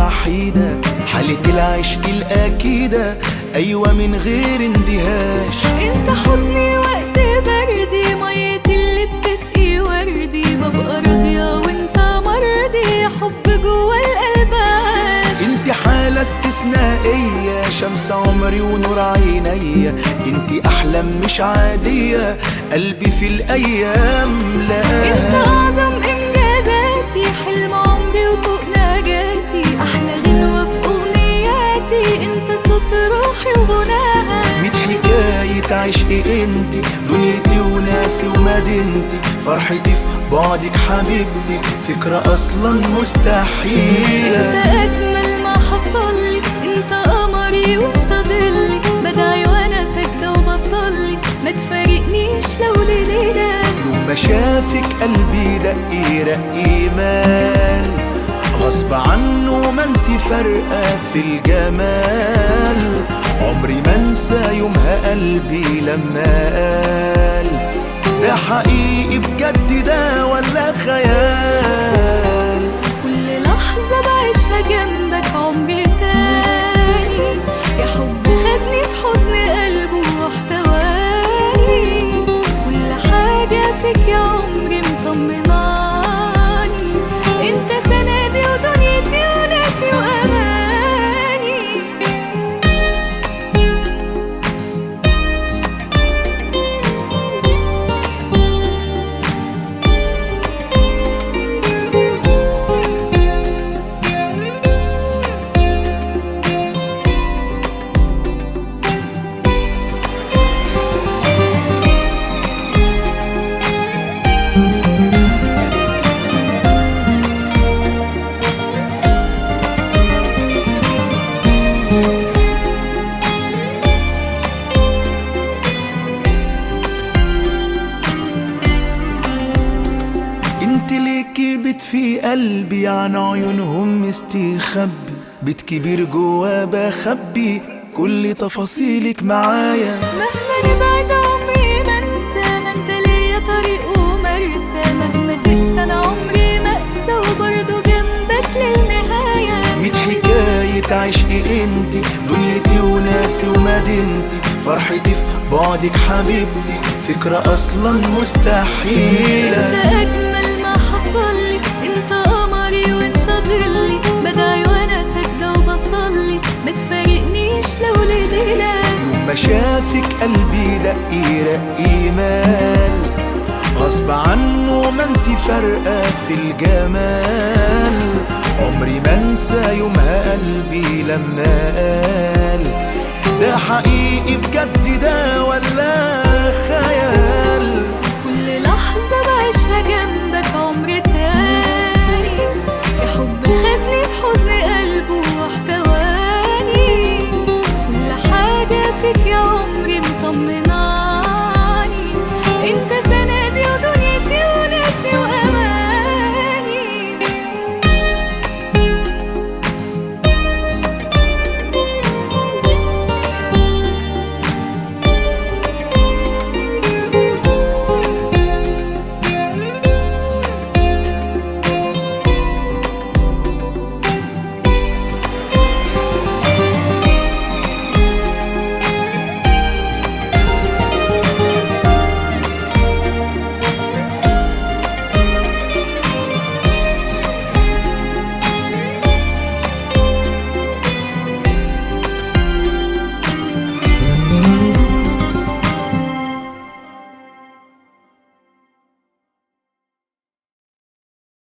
وحيدة حالة العشق الأكيدة أيوة من غير اندهاش انت حضني وقت بردي مية اللي بتسقي وردي ببقى راضية وانت مرضي حب جوا القلب عاش انت حالة استثنائية شمس عمري ونور عينيا انت أحلام مش عادية قلبي في الأيام انت لقاها اعظم انجازاتي حلم عمري وطوق نجاتي احلى غنوة في اغنياتي انت صوت روحي وغناها ميت حكاية عشق انت دنيتي وناسي ومدينتي فرحتي في بعدك حبيبتي فكرة أصلا انت مستحيلة اجمل ما حصل لي انت قمري وانت ضلي بدعي وانا ساجده وبصلي ما تفارقنيش لو ليله يوم ما شافك قلبي دق رق ايمان غصب عنه ما انت فارقة في الجمال عمري ما انسى يومها قلبي لما قال ده حقيقي بجد ده ولا خيال كل لحظه بعيشها جنبك عمري تاني يا حب خدني في حضن قلبه واحتواني كل حاجه فيك يا عمري مطمناني انت سندي ودنيتي وناسي واماني انت ليكي بت في قلبي عن عيونهم مستخبي بيت كبير جوا بخبي كل تفاصيلك معايا مهما نبعد عمري ما انسى ما انت ليا طريق ومرسى مهما تنسى انا عمري ما انسى وبرضه جنبك للنهايه ميت حكاية عشق انت دنيتي وناسي ومدينتي فرحتي في بعدك حبيبتي فكرة أصلا انت مستحيلة اجمل ما حصل لي انت قمري وانت ضلي بدعي وانا ساجده وبصلي ما تفارقنيش لو ليله يوم ما شافك قلبي دق رق ايمان غصب عنه ما انت فارقة في الجمال عمري ما انسى يومها قلبي لما قال ده حقيقي بجد ده ولا خيال كل لحظة بعيشها جنبك عمر تاني يا حب خدني في حضن قلبه واحتواني كل حاجة فيك يا عمري مطمنة